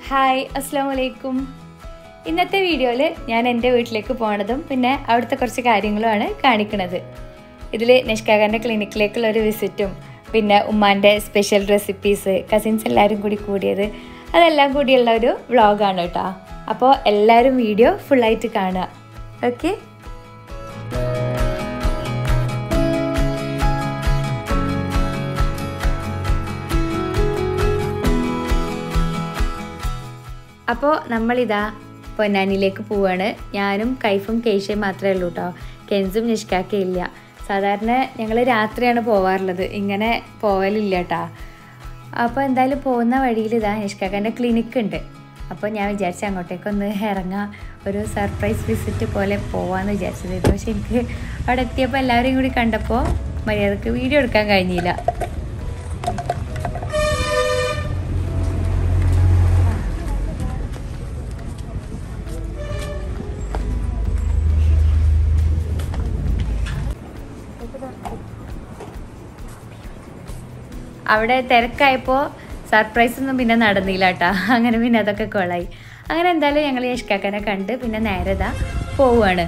hi അസ്സാം വലൈക്കും ഇന്നത്തെ വീഡിയോയിൽ ഞാൻ എൻ്റെ വീട്ടിലേക്ക് പോണതും പിന്നെ അവിടുത്തെ കുറച്ച് കാര്യങ്ങളുമാണ് കാണിക്കുന്നത് ഇതിൽ നിഷ്കാകാൻ്റെ ക്ലിനിക്കിലേക്കുള്ള ഒരു വിസിറ്റും പിന്നെ ഉമ്മാൻ്റെ സ്പെഷ്യൽ റെസിപ്പീസ് കസിൻസ് എല്ലാവരും കൂടി കൂടിയത് അതെല്ലാം കൂടിയുള്ള ഒരു വ്ളോഗാണ് കേട്ടോ അപ്പോൾ എല്ലാവരും വീഡിയോ ഫുള്ളായിട്ട് കാണുക ഓക്കെ അപ്പോൾ നമ്മളിതാ പൊന്നാനിയിലേക്ക് പോവാണ് ഞാനും കൈഫും കേശയും മാത്രമേ ഉള്ളൂ കേട്ടോ കെൻസും നിഷ്കാക്കയും ഇല്ല സാധാരണ ഞങ്ങൾ രാത്രിയാണ് പോവാറുള്ളത് ഇങ്ങനെ പോവലില്ല കേട്ടോ അപ്പോൾ എന്തായാലും പോകുന്ന വഴിയിൽ ഇതാ നിഷ്കാക്കൻ്റെ ക്ലിനിക്ക് ഉണ്ട് അപ്പോൾ ഞാൻ വിചാരിച്ചു അങ്ങോട്ടേക്കൊന്ന് ഇറങ്ങാം ഒരു സർപ്രൈസ് വിസിറ്റ് പോലെ പോവാമെന്ന് വിചാരിച്ചതായിരുന്നു പക്ഷെ എനിക്ക് അവിടെ എത്തിയപ്പോൾ എല്ലാവരെയും കൂടി കണ്ടപ്പോൾ മര്യാദക്ക് വീഡിയോ എടുക്കാൻ കഴിഞ്ഞില്ല അവിടെ തിരക്കായപ്പോൾ സർപ്രൈസ് ഒന്നും പിന്നെ നടന്നില്ല കേട്ടോ അങ്ങനെ പിന്നെ അതൊക്കെ കൊളായി അങ്ങനെ എന്തായാലും ഞങ്ങൾ യഷ്കാക്കനെ കണ്ട് പിന്നെ നേരെ ഇതാ പോവുകയാണ്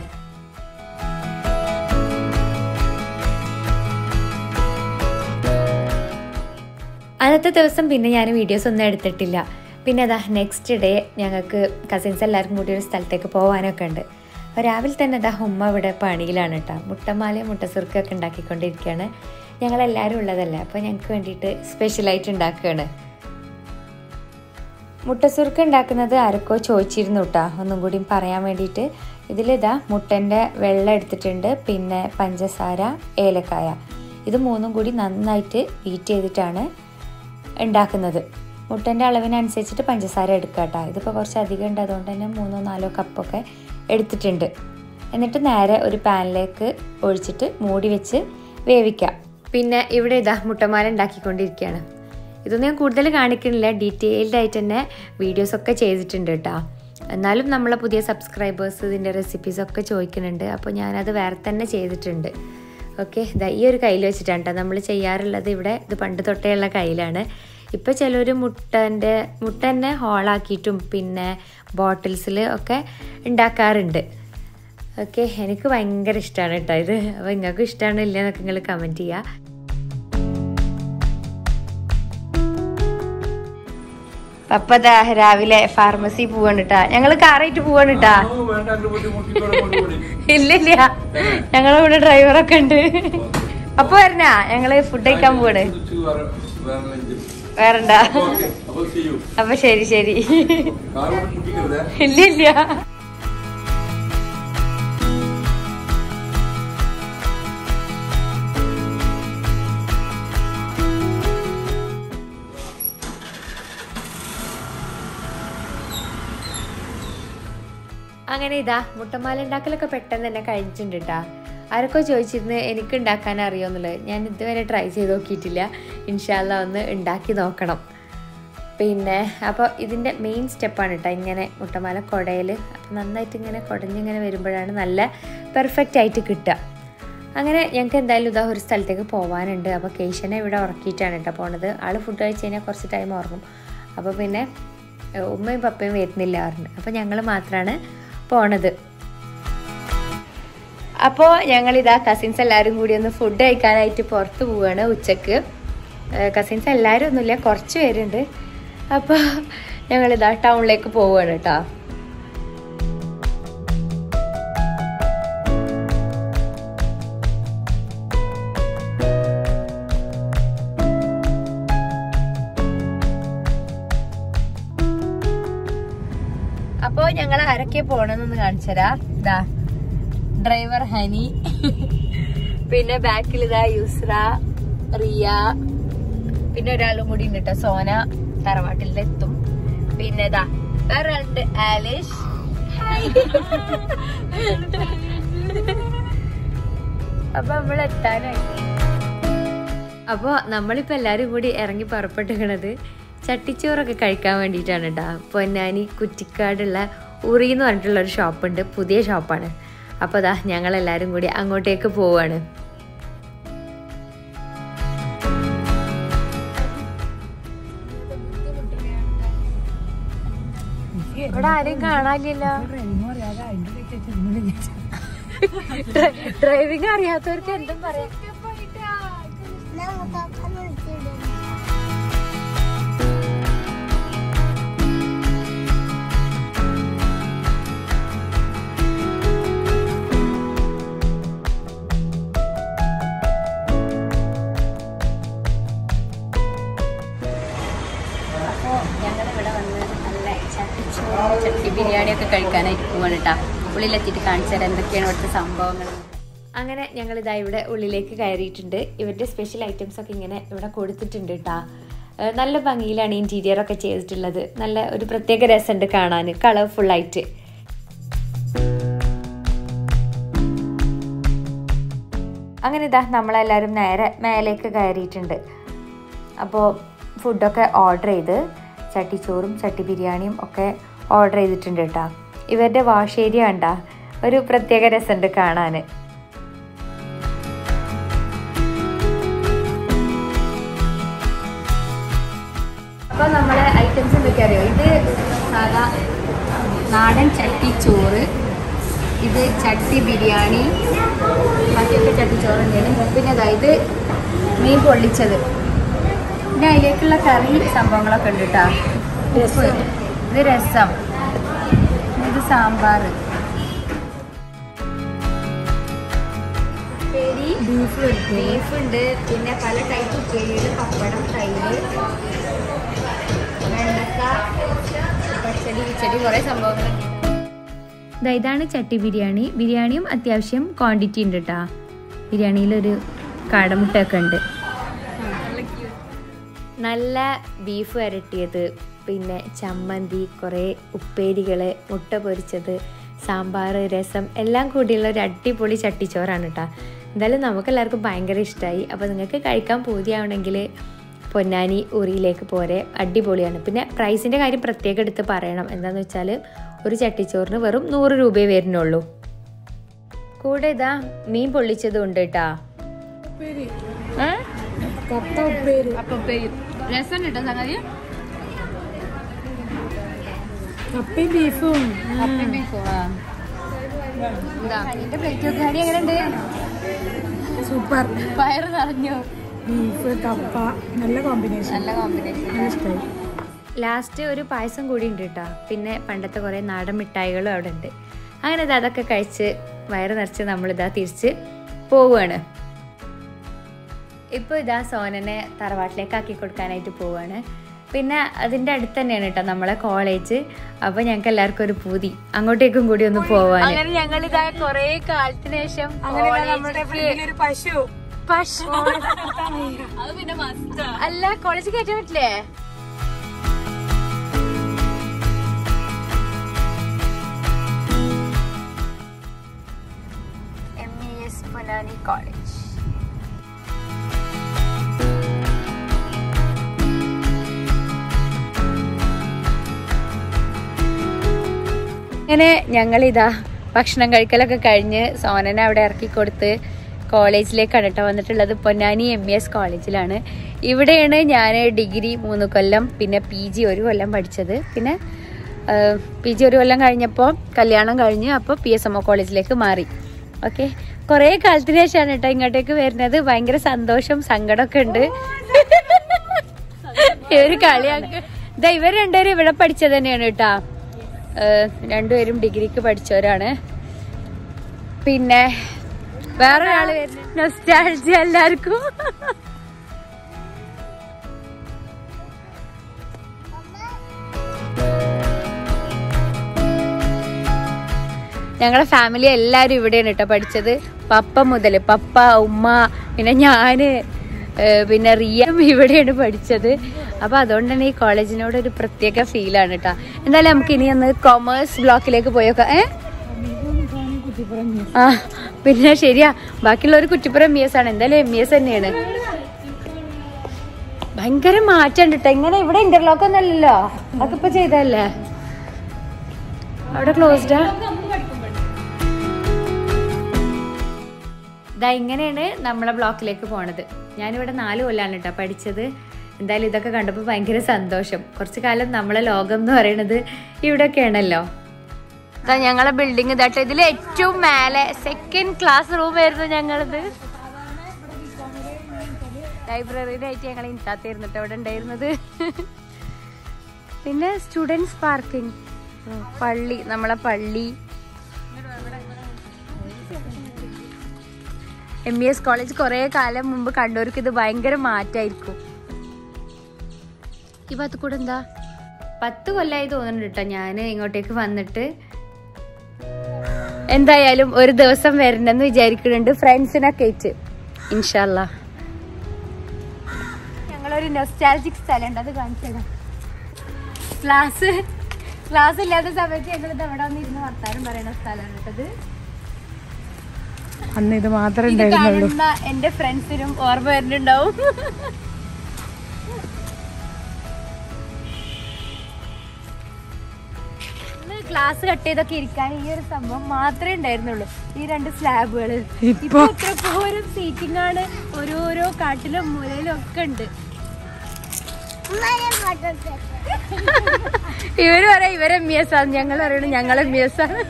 അന്നത്തെ ദിവസം പിന്നെ ഞാൻ വീഡിയോസ് ഒന്നും എടുത്തിട്ടില്ല പിന്നെ അതാ നെക്സ്റ്റ് ഡേ ഞങ്ങൾക്ക് കസിൻസ് എല്ലാവർക്കും കൂടി ഒരു സ്ഥലത്തേക്ക് പോകാനൊക്കെ ഉണ്ട് അപ്പോൾ രാവിലെ തന്നെ അതാ ഉമ്മ ഇവിടെ പണിയിലാണ് കേട്ടോ മുട്ടമാലയും മുട്ടസുറുക്കൊക്കെ ഉണ്ടാക്കിക്കൊണ്ടിരിക്കുകയാണ് ഞങ്ങളെല്ലാവരും ഉള്ളതല്ലേ അപ്പോൾ ഞങ്ങൾക്ക് വേണ്ടിയിട്ട് സ്പെഷ്യലായിട്ട് ഉണ്ടാക്കുകയാണ് മുട്ടസുറുക്ക് ഉണ്ടാക്കുന്നത് ആരൊക്കെ ചോദിച്ചിരുന്നു കേട്ടോ ഒന്നും കൂടി പറയാൻ വേണ്ടിയിട്ട് ഇതിലിതാ മുട്ടൻ്റെ വെള്ളം എടുത്തിട്ടുണ്ട് പിന്നെ പഞ്ചസാര ഏലക്കായ ഇത് മൂന്നും കൂടി നന്നായിട്ട് ബീറ്റ് ചെയ്തിട്ടാണ് ഉണ്ടാക്കുന്നത് മുട്ടൻ്റെ അളവിനനുസരിച്ചിട്ട് പഞ്ചസാര എടുക്കുക കേട്ടോ ഇതിപ്പോൾ കുറച്ച് അധികം ഉണ്ട് അതുകൊണ്ട് തന്നെ മൂന്നോ നാലോ കപ്പൊക്കെ എടുത്തിട്ടുണ്ട് എന്നിട്ട് നേരെ ഒരു പാനിലേക്ക് ഒഴിച്ചിട്ട് മൂടി വെച്ച് വേവിക്കാം പിന്നെ ഇവിടെ ഇതാ മുട്ടമാല ഉണ്ടാക്കിക്കൊണ്ടിരിക്കുകയാണ് ഇതൊന്നും ഞാൻ കൂടുതൽ കാണിക്കുന്നില്ല ഡീറ്റെയിൽഡ് ആയിട്ട് തന്നെ വീഡിയോസൊക്കെ ചെയ്തിട്ടുണ്ട് കേട്ടോ എന്നാലും നമ്മളെ പുതിയ സബ്സ്ക്രൈബേഴ്സ് ഇതിൻ്റെ റെസിപ്പീസൊക്കെ ചോദിക്കുന്നുണ്ട് അപ്പോൾ ഞാനത് വേറെ തന്നെ ചെയ്തിട്ടുണ്ട് ഓക്കെ ഇതാ ഈ ഒരു കയ്യിൽ വെച്ചിട്ടാണ് കേട്ടോ നമ്മൾ ചെയ്യാറുള്ളത് ഇവിടെ ഇത് പണ്ട് തൊട്ടേ ഉള്ള കയ്യിലാണ് ഇപ്പോൾ ചിലർ മുട്ടൻ്റെ മുട്ട തന്നെ ഹോളാക്കിയിട്ടും പിന്നെ ബോട്ടിൽസിൽ ഒക്കെ ഉണ്ടാക്കാറുണ്ട് ഓക്കെ എനിക്ക് ഭയങ്കര ഇഷ്ടമാണ് കേട്ടോ ഇത് അപ്പോൾ നിങ്ങൾക്കും ഇഷ്ടമാണോ ഇല്ല എന്നൊക്കെ നിങ്ങൾ കമൻറ്റ് ചെയ്യുക പപ്പതാ രാവിലെ ഫാർമസി പോവാണ് കേട്ടാ ഞങ്ങള് കാറായിട്ട് പോവാണ് കേട്ടാ ഇല്ല ഇല്ല ഞങ്ങളെ ഇവിടെ ഡ്രൈവറൊക്കെ ഉണ്ട് അപ്പൊ വരണാ ഞങ്ങള് ഫുഡ് കഴിക്കാൻ പോവാണ് വേറെണ്ടാ അപ്പൊ ശരി ശരി ഇല്ല ഇല്ല അങ്ങനെ ഇതാ മുട്ടമാല ഉണ്ടാക്കലൊക്കെ പെട്ടെന്ന് തന്നെ കഴിഞ്ഞിട്ടുണ്ട് കേട്ടാ ആരൊക്കെ ചോദിച്ചിരുന്നു എനിക്ക് ഉണ്ടാക്കാൻ അറിയുമെന്നുള്ളത് ഞാൻ ഇതുവരെ ട്രൈ ചെയ്ത് നോക്കിയിട്ടില്ല ഇൻഷാല്ല ഒന്ന് ഉണ്ടാക്കി നോക്കണം പിന്നെ അപ്പോൾ ഇതിൻ്റെ മെയിൻ സ്റ്റെപ്പാണ് കേട്ടോ ഇങ്ങനെ മുട്ടമാല കുടയിൽ അപ്പോൾ നന്നായിട്ട് ഇങ്ങനെ കുടഞ്ഞിങ്ങനെ വരുമ്പോഴാണ് നല്ല പെർഫെക്റ്റ് ആയിട്ട് കിട്ടുക അങ്ങനെ ഞങ്ങൾക്ക് എന്തായാലും ഇതാ ഒരു സ്ഥലത്തേക്ക് പോകാനുണ്ട് അപ്പോൾ കേശനെ ഇവിടെ ഉറക്കിയിട്ടാണ് കേട്ടോ പോണത് ആൾ ഫുഡ് കഴിച്ച് കഴിഞ്ഞാൽ കുറച്ച് ടൈം ഉറങ്ങും അപ്പോൾ പിന്നെ ഉമ്മയും പപ്പയും വരുന്നില്ല പറഞ്ഞു അപ്പോൾ ഞങ്ങൾ മാത്രമാണ് പോണത് അപ്പോൾ ഞങ്ങളിതാ കസിൻസ് എല്ലാവരും കൂടി ഒന്ന് ഫുഡ് കഴിക്കാനായിട്ട് പുറത്ത് പോവുകയാണ് ഉച്ചക്ക് കസിൻസ് എല്ലാവരും ഒന്നുമില്ല കുറച്ച് പേരുണ്ട് അപ്പോൾ ഞങ്ങളിതാ ടൗണിലേക്ക് പോവുകയാണ് കേട്ടോ അപ്പോ ഞങ്ങൾ ആരൊക്കെ പോണെന്നൊന്ന് കാണിച്ചരാ ഇതാ ഡ്രൈവർ ഹനി പിന്നെ ബാക്കിൽ ഇതാ യുസ്ര റിയ പിന്നെ ഒരാളും കൂടി ഉണ്ട് കേട്ടോ സോന തറവാട്ടിലെത്തും പിന്നെ ഇതാ വേറെ ഉണ്ട് ആലിഷ് അപ്പൊ നമ്മൾ എത്താനായി അപ്പോൾ നമ്മളിപ്പോൾ എല്ലാവരും കൂടി ഇറങ്ങി പുറപ്പെട്ടിരിക്കണത് ചട്ടിച്ചോറൊക്കെ കഴിക്കാൻ വേണ്ടിയിട്ടാണ് കേട്ടോ പൊന്നാനി കുറ്റിക്കാടുള്ള ഉറി എന്ന് പറഞ്ഞിട്ടുള്ള ഒരു ഷോപ്പുണ്ട് പുതിയ ഷോപ്പാണ് അപ്പോൾ അതാ ഞങ്ങളെല്ലാവരും കൂടി അങ്ങോട്ടേക്ക് പോവാണ് ഇവിടെ ആരെയും കാണാനില്ലല്ലോ ഡ്രൈവിംഗ് അറിയാതെ അതിന്റെ ഇടയ്ക്ക് തിരിഞ്ഞു ഡ്രൈവിംഗ് അറിയാത്തവർക്ക് എന്തും പറയാം അപ്പോൾ ഞങ്ങളിവിടെ വന്ന് നല്ല ചട്ടിച്ചോറ് ചട്ടി ബിരിയാണിയൊക്കെ കഴിക്കാനായിട്ട് പോവാണ് കേട്ടോ ഉള്ളിലെത്തിയിട്ട് കാണിച്ചു തരാം എന്തൊക്കെയാണ് ഇവിടുത്തെ സംഭവങ്ങൾ അങ്ങനെ ഞങ്ങൾ ഇതാ ഇവിടെ ഉള്ളിലേക്ക് കയറിയിട്ടുണ്ട് ഇവരുടെ സ്പെഷ്യൽ ഐറ്റംസ് ഒക്കെ ഇങ്ങനെ ഇവിടെ കൊടുത്തിട്ടുണ്ട് കേട്ടോ ഏഹ് നല്ല ഭംഗിയിലാണ് ഇൻറ്റീരിയർ ഒക്കെ ചെയ്തിട്ടുള്ളത് നല്ല ഒരു പ്രത്യേക രസമുണ്ട് കാണാൻ കളർഫുൾ ആയിട്ട് അങ്ങനെ ഇതാ നമ്മളെല്ലാവരും നേരെ മേലേക്ക് കയറിയിട്ടുണ്ട് അപ്പോൾ ഫുഡൊക്കെ ഓർഡർ ചെയ്ത് ചട്ടിച്ചോറും ചട്ടി ബിരിയാണിയും ഒക്കെ ഓർഡർ ചെയ്തിട്ടുണ്ട് കേട്ടോ ഇവരുടെ വാഷ് ഏരിയ കണ്ട ഒരു പ്രത്യേക രസമുണ്ട് കാണാൻ അപ്പോൾ നമ്മളെ ഐറ്റംസ് എന്തൊക്കെ അറിയോ ഇത് സാധാ നാടൻ ചട്ടി ചോറ് ഇത് ചട്ടി ബിരിയാണി ബാക്കിയൊക്കെ ചട്ടി ചോറ് തന്നെയാണ് പിന്നെ ഇതാ ഇത് മീൻ പൊള്ളിച്ചത് പിന്നെ അതിലേക്കുള്ള കറി സംഭവങ്ങളൊക്കെ ഉണ്ട് കേട്ടോ ഉപ്പ് ഇത് രസം ഇത് സാമ്പാർ ഉപ്പേരി ബീഫ് ബീഫ് ഉണ്ട് പിന്നെ പല ടൈപ്പ് ഉപ്പേരികൾ പപ്പടം തൈര് വെണ്ടക്ക പച്ചടി കിച്ചടി കുറേ സംഭവങ്ങളുണ്ട് ദാ ഇതാണ് ചട്ടി ബിരിയാണി ബിരിയാണിയും അത്യാവശ്യം ക്വാണ്ടിറ്റി ഉണ്ട് കേട്ടോ ബിരിയാണിയിലൊരു കാടമുട്ടൊക്കെ ഉണ്ട് നല്ല ബീഫ് വരട്ടിയത് പിന്നെ ചമ്മന്തി കുറേ ഉപ്പേരികൾ മുട്ട പൊരിച്ചത് സാമ്പാർ രസം എല്ലാം കൂടിയുള്ള ഒരു അടിപൊളി ചട്ടിച്ചോറാണ് കേട്ടോ എന്തായാലും നമുക്കെല്ലാവർക്കും ഭയങ്കര ഇഷ്ടമായി അപ്പോൾ നിങ്ങൾക്ക് കഴിക്കാൻ പൂതിയാവണമെങ്കിൽ പൊന്നാനി ഉറിയിലേക്ക് പോരെ അടിപൊളിയാണ് പിന്നെ പ്രൈസിൻ്റെ കാര്യം പ്രത്യേകം എടുത്ത് പറയണം എന്താണെന്ന് വെച്ചാൽ ഒരു ചട്ടിച്ചോറിന് വെറും നൂറ് രൂപയെ വരുന്നുള്ളൂ കൂടെ ഇതാ മീൻ പൊള്ളിച്ചതും ഉണ്ട് കേട്ടാ ഉപ്പേരി കപ്പ ഉപ്പേരി അപ്പൊ രസം കേട്ടോ സംഗതി കപ്പയും ബീഫും എന്റെ പ്ലേറ്റ് ഒക്കെ അടി എങ്ങനെയുണ്ട് സൂപ്പർ വയറ് നിറഞ്ഞു ബീഫ് കപ്പ നല്ല കോമ്പിനേഷൻ നല്ല കോമ്പിനേഷൻ നല്ല ഇഷ്ടമായി ലാസ്റ്റ് ഒരു പായസം കൂടി ഉണ്ട് കേട്ടോ പിന്നെ പണ്ടത്തെ കുറേ നാടൻ മിഠായികളും അവിടെ ഉണ്ട് അങ്ങനെ ഇത് അതൊക്കെ കഴിച്ച് വയറ് നിറച്ച് നമ്മളിതാ തിരിച്ച് പോവുകയാണ് ഇപ്പോൾ ഇതാ സോനനെ തറവാട്ടിലേക്ക് ആക്കി കൊടുക്കാനായിട്ട് പോവുകയാണ് പിന്നെ അതിൻ്റെ അടുത്ത് തന്നെയാണ് കേട്ടോ നമ്മളെ കോളേജ് അപ്പോൾ ഞങ്ങൾക്ക് എല്ലാവർക്കും ഒരു പൂതി അങ്ങോട്ടേക്കും കൂടി ഒന്ന് പോവാൻ അങ്ങനെ ഞങ്ങൾ ഇതാ കുറേ കാലത്തിന് ശേഷം നമ്മുടെ ഫ്രണ്ടിലൊരു പശു പശു അല്ല കോളേജ് കയറ്റാൻ പറ്റില്ലേ M E S Ponnani college അങ്ങനെ ഞങ്ങളിതാ ഭക്ഷണം കഴിക്കലൊക്കെ കഴിഞ്ഞ് സോനനെ അവിടെ ഇറക്കി കൊടുത്ത് കോളേജിലേക്കാണ് കേട്ടോ വന്നിട്ടുള്ളത് പൊന്നാനി എം ഇ എസ് കോളേജിലാണ് ഇവിടെയാണ് ഞാൻ ഡിഗ്രി മൂന്ന് കൊല്ലം പിന്നെ പി ജി ഒരു കൊല്ലം പഠിച്ചത് പിന്നെ പി ജി ഒരു കൊല്ലം കഴിഞ്ഞപ്പോൾ കല്യാണം കഴിഞ്ഞ് അപ്പോൾ പി എസ് എം ഒ കോളേജിലേക്ക് മാറി ഓക്കെ കുറേ കാലത്തിന് ശേഷമാണ് കേട്ടോ ഇങ്ങോട്ടേക്ക് വരുന്നത് ഭയങ്കര സന്തോഷം സങ്കടമൊക്കെ ഉണ്ട് ഇവര് കളിയാക്ക ഇതാ ഇവർ രണ്ടുപേരും ഇവിടെ പഠിച്ചത് തന്നെയാണ് കേട്ടാ ഏഹ് രണ്ടുപേരും ഡിഗ്രിക്ക് പഠിച്ചവരാണ് പിന്നെ വേറെ ഒരാള് നൊസ്റ്റാൾജി എല്ലാവർക്കും ഞങ്ങളെ ഫാമിലി എല്ലാവരും ഇവിടെയാണ് കേട്ടോ പഠിച്ചത് പപ്പ മുതൽ പപ്പ ഉമ്മ പിന്നെ ഞാന് ഏഹ് പിന്നെ റിയം ഇവിടെയാണ് പഠിച്ചത് അപ്പൊ അതുകൊണ്ട് തന്നെ ഈ കോളേജിനോട് ഒരു പ്രത്യേക ഫീലാണ് കേട്ടോ എന്തായാലും നമുക്ക് ഇനി ഒന്ന് കൊമേഴ്സ് ബ്ലോക്കിലേക്ക് പോയേക്കാം ഏ ആ പിന്നെ ശരിയാ ബാക്കിയുള്ളവർ കുറ്റിപ്പുറം എം ഇ എസ് ആണ് എന്തായാലും എം ഇ എസ് തന്നെയാണ് ഭയങ്കര മാറ്റം കേട്ടോ ഇങ്ങനെ ഇവിടെ ഇന്റർലോക്ക് ഒന്നല്ലല്ലോ അതൊക്കെ ഇപ്പൊ ചെയ്തല്ലേ അവിടെ ക്ലോസ്ഡാ ഇതാ ഇങ്ങനെയാണ് നമ്മളെ ബ്ലോക്കിലേക്ക് പോണത് ഞാനിവിടെ നാല് കൊല്ലാണ് കേട്ടോ പഠിച്ചത് എന്തായാലും ഇതൊക്കെ കണ്ടപ്പോൾ ഭയങ്കര സന്തോഷം കുറച്ച് കാലം നമ്മളെ ലോകം എന്ന് പറയുന്നത് ഇവിടെയൊക്കെയാണല്ലോ ഇതാ ഞങ്ങളെ ബിൽഡിംഗ് ഇതാട്ടെ ഇതിൽ ഏറ്റവും മേലെ സെക്കൻഡ് ക്ലാസ് റൂം ആയിരുന്നു ഞങ്ങളത് ലൈബ്രറിയിലായിട്ട് ഞങ്ങൾ ഇൻതാത്തായിരുന്നു അവിടെ ഉണ്ടായിരുന്നത് പിന്നെ സ്റ്റുഡൻസ് പാർക്കിംഗ് പള്ളി നമ്മളെ പള്ളി എം ഇ എസ് കോളേജ് കുറെ കാലം മുമ്പ് കണ്ടവർക്ക് ഇത് ഭയങ്കര മാറ്റായിരിക്കും ഈ ഭാഗത്ത് കൂടെ എന്താ പത്ത് കൊല്ലായി തോന്നുന്നുണ്ട് കേട്ടോ ഞാൻ ഇങ്ങോട്ടേക്ക് വന്നിട്ട് എന്തായാലും ഒരു ദിവസം വരണമെന്ന് വിചാരിക്കുന്നുണ്ട് ഫ്രണ്ട്സിനൊക്കെ ആയിട്ട് ഇൻഷാല്ല ഞങ്ങളൊരു നൊസ്റ്റാലജിക് സ്ഥലമുണ്ട് അത് കാണിച്ചു തരാം ക്ലാസ് ക്ലാസ് ഇല്ലാത്ത സമയത്ത് ഞങ്ങൾ ഇത് അവിടെ വന്നിരുന്ന് വർത്താനം പറയുന്ന സ്ഥലമാണ് കേട്ടത് അന്ന് ഇത് മാത്രമേ ഇത് ഉണ്ടായിരുന്നുള്ളൂ കാണുന്ന എന്റെ ഫ്രണ്ട്സിനും ഓർമ്മ വരുന്നുണ്ടാവും ക്ലാസ് കട്ട് ചെയ്തൊക്കെ ഇരിക്കാൻ ഈ ഒരു സംഭവം മാത്രമേ ഉണ്ടായിരുന്നുള്ളൂ ഈ രണ്ട് സ്ലാബുകള് ഇപ്പൊ എത്ര പോരും സീറ്റിംഗ് ആണ് ഓരോരോ കാട്ടിലും മൂലയിലും ഒക്കെ ഉണ്ട് ഇവര് പറയാം ഇവരെ എം എസ് ആണ് ഞങ്ങൾ പറയണു ഞങ്ങൾ എം എസ് ആണ്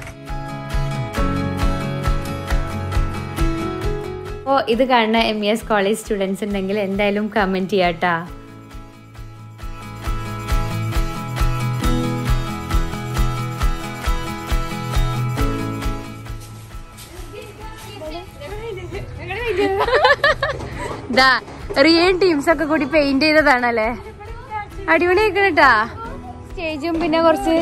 അപ്പോൾ ഇത് കാണുന്ന M E S college students ഉണ്ടെങ്കിൽ എന്തായാലും കമൻറ്റ് ചെയ്യാട്ടാ ദാ റിയൻ ടീംസ് ഒക്കെ കൂടി പെയിന്റ് ചെയ്തതാണല്ലേ അടിപൊളി ആയിക്കണട്ടാ സ്റ്റേജും പിന്നെ കുറച്ച്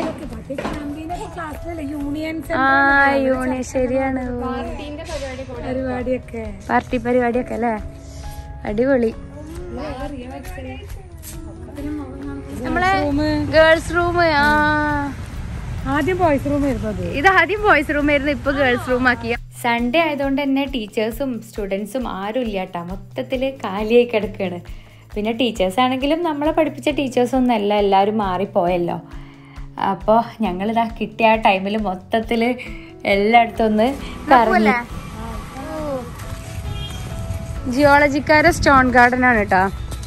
യൂണിയൻ ആ യൂണിയൻ ശരിയാണ് പരിപാടിയൊക്കെ പാർട്ടി പരിപാടിയൊക്കെ അല്ലേ അടിപൊളി നമ്മളെ ഗേൾസ് റൂം ആ ആദ്യം ബോയ്സ് റൂം ആയിരുന്നു ഇത് ആദ്യം ബോയ്സ് റൂം ആയിരുന്നു ഇപ്പൊ ഗേൾസ് റൂം ആക്കിയ സൺഡേ ആയതുകൊണ്ട് തന്നെ ടീച്ചേഴ്സും സ്റ്റുഡൻസും ആരും ഇല്ല കേട്ടാ മൊത്തത്തിൽ കാലിയായി കിടക്കുകയാണ് പിന്നെ ടീച്ചേഴ്സ് ആണെങ്കിലും നമ്മളെ പഠിപ്പിച്ച ടീച്ചേഴ്സ് ഒന്നും അല്ല എല്ലാവരും മാറിപ്പോയല്ലോ അപ്പോൾ ഞങ്ങളിതാ കിട്ടിയ ആ ടൈമിൽ മൊത്തത്തിൽ എല്ലായിടത്തും ഒന്ന് കറങ്ങി ജിയോളജിക്കാരെ സ്റ്റോൺ ഗാർഡൻ ആണ് കേട്ടോ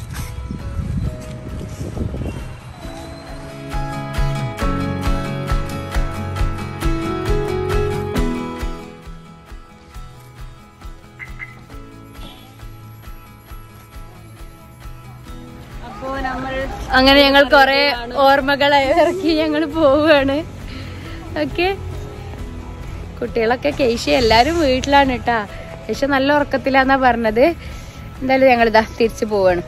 അങ്ങനെ ഞങ്ങൾ കൊറേ ഓർമ്മകളെ ഇറക്കി ഞങ്ങൾ പോവുകയാണ് ഓക്കെ കുട്ടികളൊക്കെ കേശി എല്ലാരും വീട്ടിലാണ് കേട്ടാ പക്ഷെ നല്ല ഉറക്കത്തിലാന്നാ പറഞ്ഞത് എന്തായാലും ഞങ്ങളിതാ തിരിച്ചു പോവാണ്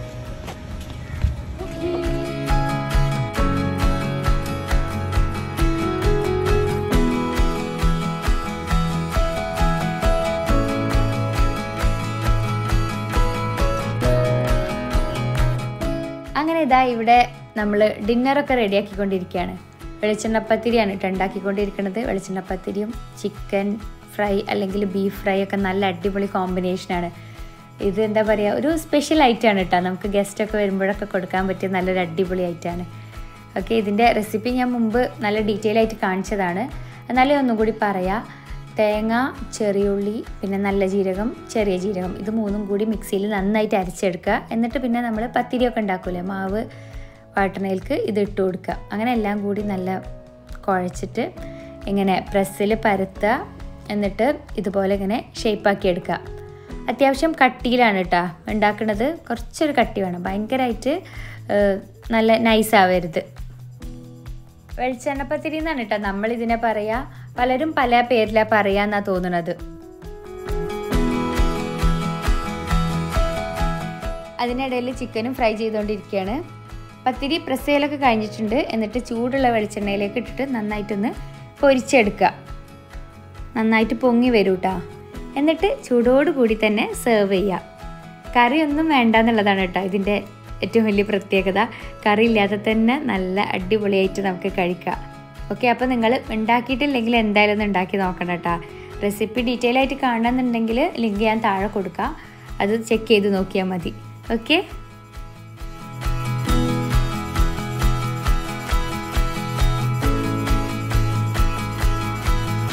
അങ്ങനെ ഇതാ ഇവിടെ നമ്മൾ ഡിന്നറൊക്കെ റെഡിയാക്കിക്കൊണ്ടിരിക്കുകയാണ് വെളിച്ചെണ്ണപ്പത്തിരിയാണ് കേട്ടോ ഉണ്ടാക്കിക്കൊണ്ടിരിക്കുന്നത് വെളിച്ചെണ്ണപ്പത്തിരിയും ചിക്കൻ ഫ്രൈ അല്ലെങ്കിൽ ബീഫ് ഫ്രൈ ഒക്കെ നല്ല അടിപൊളി കോമ്പിനേഷനാണ് ഇത് എന്താ പറയുക ഒരു സ്പെഷ്യൽ ഐറ്റമാണ് കേട്ടോ നമുക്ക് ഗസ്റ്റൊക്കെ വരുമ്പോഴൊക്കെ കൊടുക്കാൻ പറ്റിയ നല്ലൊരു അടിപൊളി ഐറ്റമാണ് ഓക്കെ ഇതിൻ്റെ റെസിപ്പി ഞാൻ മുമ്പ് നല്ല ഡീറ്റെയിൽ ആയിട്ട് കാണിച്ചതാണ് എന്നാലും ഒന്നും കൂടി പറയാം തേങ്ങ ചെറിയുള്ളി പിന്നെ നല്ല ജീരകം ചെറിയ ജീരകം ഇത് മൂന്നും കൂടി മിക്സിയിൽ നന്നായിട്ട് അരച്ചെടുക്കുക എന്നിട്ട് പിന്നെ നമ്മൾ പത്തിരിയൊക്കെ ഉണ്ടാക്കൂലേ മാവ് വാട്ടണയിലേക്ക് ഇത് ഇട്ട് കൊടുക്കുക അങ്ങനെ എല്ലാം കൂടി നല്ല കുഴച്ചിട്ട് ഇങ്ങനെ പ്രസ്സിൽ പരത്തുക എന്നിട്ട് ഇതുപോലെ ഇങ്ങനെ ഷേപ്പാക്കി എടുക്കുക അത്യാവശ്യം കട്ടിയിലാണ് കേട്ടോ ഉണ്ടാക്കുന്നത് കുറച്ചൊരു കട്ടി വേണം ഭയങ്കരമായിട്ട് ഏഹ്, നല്ല നൈസ് ആവരുത് വെളിച്ചെണ്ണപ്പത്തിരി എന്നാണ് കേട്ടോ നമ്മൾ ഇതിനെ പറയാ പലരും പല പേരിലാ പറയാന്നാ തോന്നുന്നത് അതിനിടയിൽ ചിക്കനും ഫ്രൈ ചെയ്തുകൊണ്ടിരിക്കുകയാണ് പത്തിരി പ്രസ് ചെയ്യലൊക്കെ കഴിഞ്ഞിട്ടുണ്ട് എന്നിട്ട് ചൂടുള്ള വെളിച്ചെണ്ണയിലേക്ക് ഇട്ടിട്ട് നന്നായിട്ടൊന്ന് പൊരിച്ചെടുക്കുക നന്നായിട്ട് പൊങ്ങി വരൂ കേട്ടോ എന്നിട്ട് ചൂടോട് കൂടി തന്നെ സെർവ് ചെയ്യുക കറിയൊന്നും വേണ്ട എന്നുള്ളതാണ് കേട്ടോ ഇതിൻ്റെ ഏറ്റവും വലിയ പ്രത്യേകത കറി ഇല്ലാതെ തന്നെ നല്ല അടിപൊളിയായിട്ട് നമുക്ക് കഴിക്കാം ഓക്കെ അപ്പോൾ നിങ്ങൾ ഉണ്ടാക്കിയിട്ടില്ലെങ്കിൽ എന്തായാലും ഒന്ന് ഉണ്ടാക്കി നോക്കണം കേട്ടോ റെസിപ്പി ഡീറ്റെയിൽ ആയിട്ട് കാണണമെന്നുണ്ടെങ്കിൽ ലിങ്ക് ഞാൻ താഴെ കൊടുക്കാം അത് ചെക്ക് ചെയ്ത് നോക്കിയാൽ മതി ഓക്കെ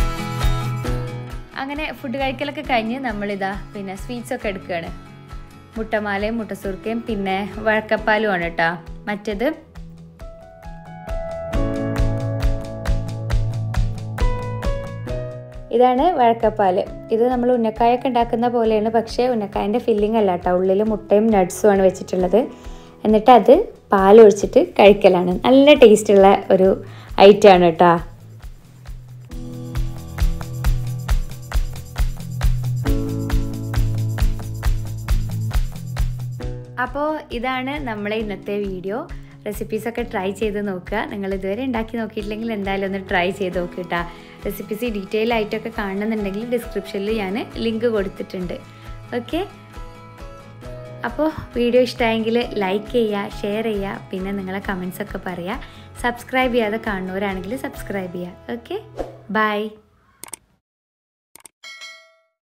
അങ്ങനെ ഫുഡ് കഴിക്കലൊക്കെ കഴിഞ്ഞ് നമ്മളിതാ പിന്നെ സ്വീറ്റ്സ് ഒക്കെ എടുക്കുകയാണ് മുട്ടമാലയും മുട്ടസുർക്കയും പിന്നെ വഴക്കപ്പാലുമാണ് കേട്ടോ മറ്റേത് ഇതാണ് വഴക്കപ്പാൽ ഇത് നമ്മൾ ഉന്നക്കായൊക്കെ ഉണ്ടാക്കുന്ന പോലെയാണ് പക്ഷേ ഉന്നക്കായൻ്റെ ഫില്ലിംഗ് അല്ല കേട്ടോ ഉള്ളിൽ മുട്ടയും നട്ട്സും ആണ് വെച്ചിട്ടുള്ളത് എന്നിട്ട് അത് പാലൊഴിച്ചിട്ട് കഴിക്കലാണ് നല്ല ടേസ്റ്റുള്ള ഒരു ഐറ്റമാണ് കേട്ടോ അപ്പോൾ ഇതാണ് നമ്മളെ ഇന്നത്തെ വീഡിയോ റെസിപ്പീസൊക്കെ ട്രൈ ചെയ്ത് നോക്കുക നിങ്ങൾ ഇതുവരെ ഉണ്ടാക്കി നോക്കിയിട്ടില്ലെങ്കിൽ എന്തായാലും ഒന്ന് ട്രൈ ചെയ്ത് നോക്കുക കേട്ടോ റെസിപ്പീസ് ഡീറ്റെയിൽ ആയിട്ടൊക്കെ കാണുന്നുണ്ടെങ്കിൽ ഡിസ്ക്രിപ്ഷനിൽ ഞാൻ ലിങ്ക് കൊടുത്തിട്ടുണ്ട് ഓക്കെ അപ്പോൾ വീഡിയോ ഇഷ്ടമായെങ്കിൽ ലൈക്ക് ചെയ്യുക ഷെയർ ചെയ്യുക പിന്നെ നിങ്ങളെ കമൻസ് ഒക്കെ പറയുക സബ്സ്ക്രൈബ് ചെയ്യാതെ കാണുന്നവരാണെങ്കിൽ സബ്സ്ക്രൈബ് ചെയ്യുക ഓക്കെ ബൈ